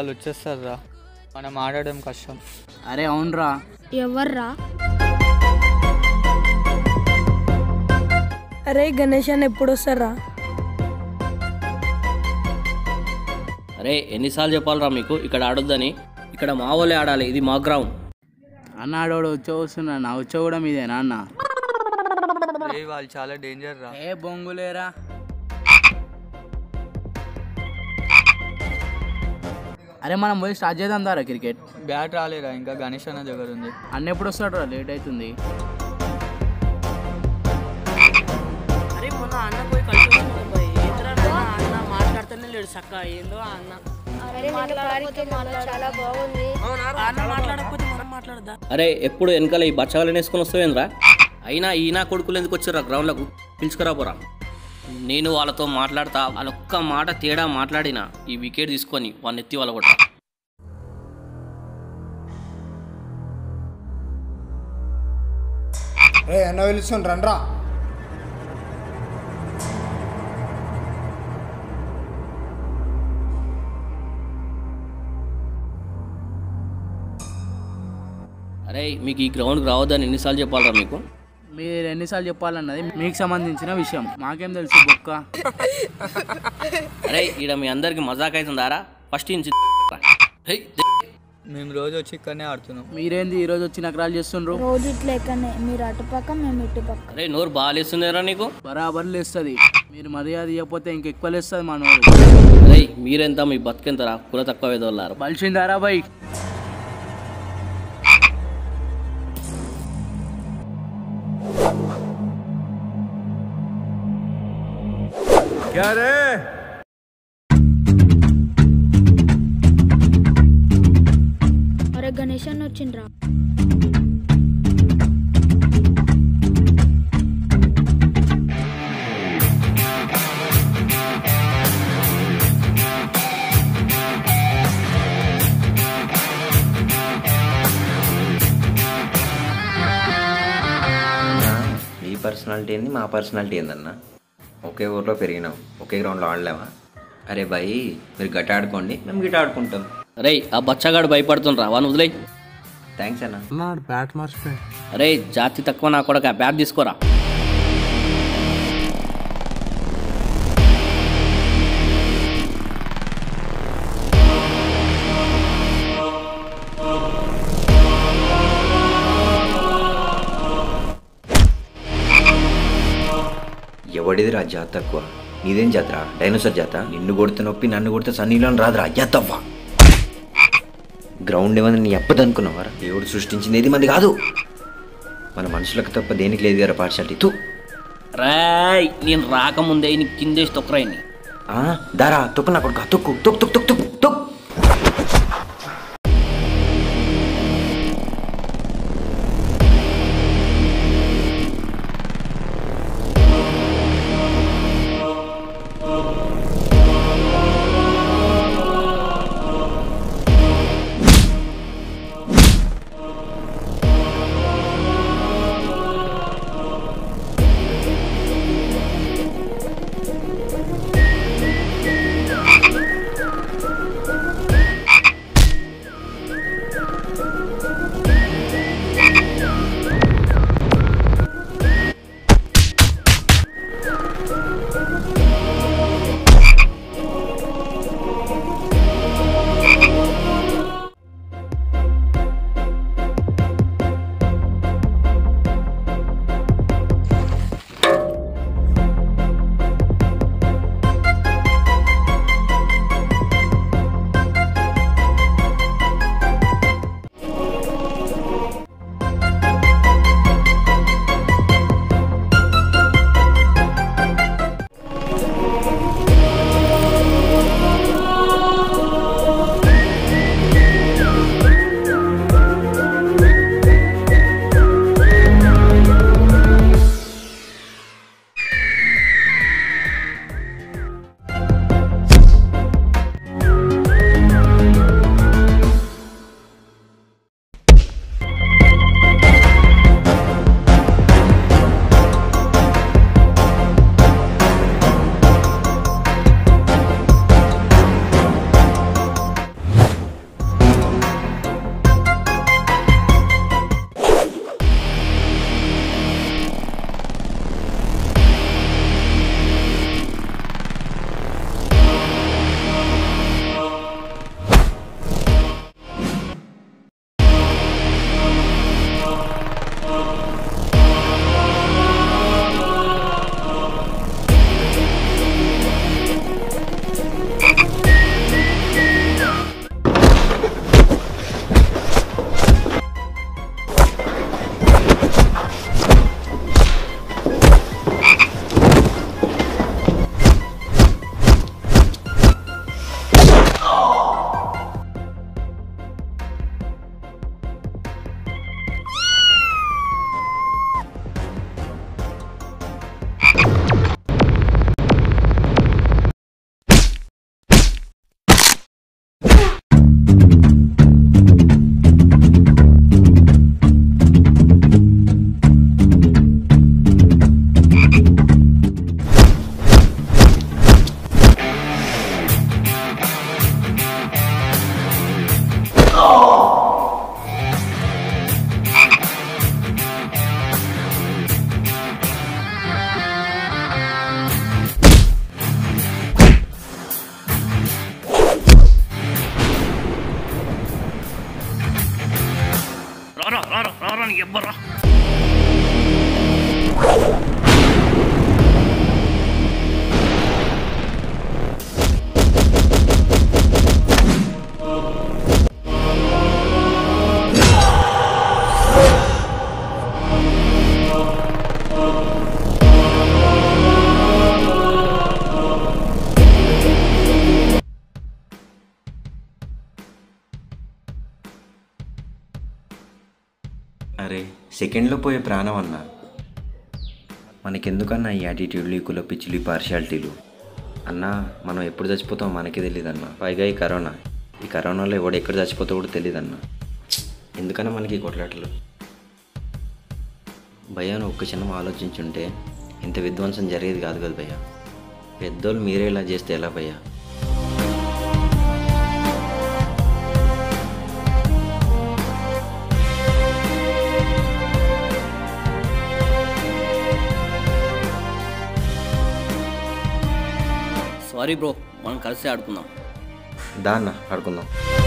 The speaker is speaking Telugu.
వాళ్ళు వచ్చేస్తారు రా మనం ఆడడం కష్టం అరే అవునరా ఎవర్రా అరే గణేష్ అన్న ఎప్పుడు వస్తారా అరే ఎన్నిసార్లు చెప్పాలరా మీకు ఇక్కడ ఆడొద్దని ఇక్కడ మా వాళ్ళే ఆడాలి ఇది మా గ్రౌండ్ అన్న ఆడోడు వచ్చో వస్తున్నా నా వచ్చో కూడా మీదేనా అన్న రే వాళ్ళు చాలా డేంజర్ రా ఏ బొంగులేరా అరే మనం పోయి స్టార్ట్ చేద్దాం దారా క్రికెట్ బ్యాట్ రాలేరా ఇంకా గణేష్ అన్న దగ్గర ఉంది అన్న ఎప్పుడు వస్తాడు రా లేట్ అవుతుంది అరే మొన్న అన్న పోయి కలిసి వచ్చినాం అబ్బాయి. ఏందిరా నాన్న? అన్న మాట్లాడుతూనే లేడు చక్క ఏందో ఆ అన్న చాలా బాగుంది ఆ అన్న మాట్లాడకపోతే మనం మాట్లాడదా అరే ఎప్పుడు వెనకాల ఈ బచ్చగాలని వేసుకొని వస్తావేంద్రా అయినా ఈయన కొడుకులు ఎందుకు వచ్చారా గ్రౌండ్లకు పిలుచుకురా పోరా నేను వాళ్ళతో మాట్లాడతా వాళ్ళ ఒక్క మాట తేడా మాట్లాడినా ఈ వికెట్ తీసుకొని వాళ్ళని ఎత్తి వాళ్ళ కొట్టా రే ఎన్న పిలుస్తుంది రండ్రా అరే మీకు ఈ గ్రౌండ్కి రావద్దని ఎన్నిసార్లు చెప్పాలరా మీకు మీరు ఎన్నిసార్లు చెప్పాలన్నది మీకు సంబంధించిన విషయం మాకేం తెలుసు బొక్క అరే ఈడ మీ అందరికి మజాక్ అవుతుందారా ఫస్ట్ నుంచి హే, మేము రోజు వచ్చి ఇక్కడనే ఆడుతున్నాం మీరేంది ఈ రోజు వచ్చి నకరాలు చేస్తుండ్రు రోజు ఇట్లా ఎక్కడనే మీరు అటుపక్క మేము ఇటుపక్క అరే నోరు బాగాలేస్తుందేరా నీకు బరాబర్ లేస్తుంది మీరు మర్యాద ఇవ్వకపోతే ఇంకెక్కువ లేస్తుంది మా నోరు అరే మీరెంత మీ బతికెంతరా కుల తక్కువ వేదోళ్ళారు బలిసిందారా బై అరే గణేష్ అన్న వచ్చిండ్రా మీ పర్సనాలిటీ ఏంది మా పర్సనాలిటీ ఏందన్నా ఒకే ఊర్లో పెరిగినాం ఒకే గ్రౌండ్లో ఆడలేమా అరే భయ్ మీరు గట్ట ఆడుకోండి మేము గిట్ట ఆడుకుంటాం అరే ఆ బచ్చగాడు భయపడుతుండ్రా వాని వదిలే థ్యాంక్స్ అన్న అరే జాతి తక్కువ నా కొడక బ్యాట్ తీసుకోరా ఎవడిది రా జాత తక్కువ నీదేం జాతర డైనోసార్ జాత నిన్ను కొడితే నొప్పి నన్ను కొడితే సన్నీలో రాదురా జాతవ్వ గ్రౌండ్ ఏమన్నా నీ అప్పదనుకున్నావారా దేవుడు సృష్టించింది ఏది మంది కాదు మన మనుషులకు తప్ప దేనికి లేదు కదా పాఠశాల తూ రాయ్ నేను రాకముందే నీ కిందేసి తొక్కరాయిని ఆ, దారా తొక్కు నా కొడుకు తొక్కు తొక్కు తొక్కు తొక్కు తొక్కు తొక్కు రారా నీ ఎవ్వరా అరే సెకండ్లో పోయే ప్రాణం అన్న మనకెందుకన్నా ఈ యాటిట్యూడ్లు ఈ కుల పిచ్చులు ఈ పార్షియాలిటీలు అన్న మనం ఎప్పుడు చచ్చిపోతామో మనకే తెలియదు అన్న పైగా ఈ కరోనా ఈ కరోనాలో ఎవడు ఎక్కడ చచ్చిపోతావు కూడా తెలియదు అన్న ఎందుకన్నా మనకి ఈ కొట్లాటలు భయ్యా నువ్వు ఒక్క క్షణం ఆలోచించుంటే ఇంత విధ్వంసం జరిగేది కాదు కదా భయ్యా పెద్దోళ్ళు మీరే ఇలా చేస్తే ఎలా భయ్యా సారీ బ్రో మనం కలిసి ఆడుకుందాం దా అన్న ఆడుకుందాం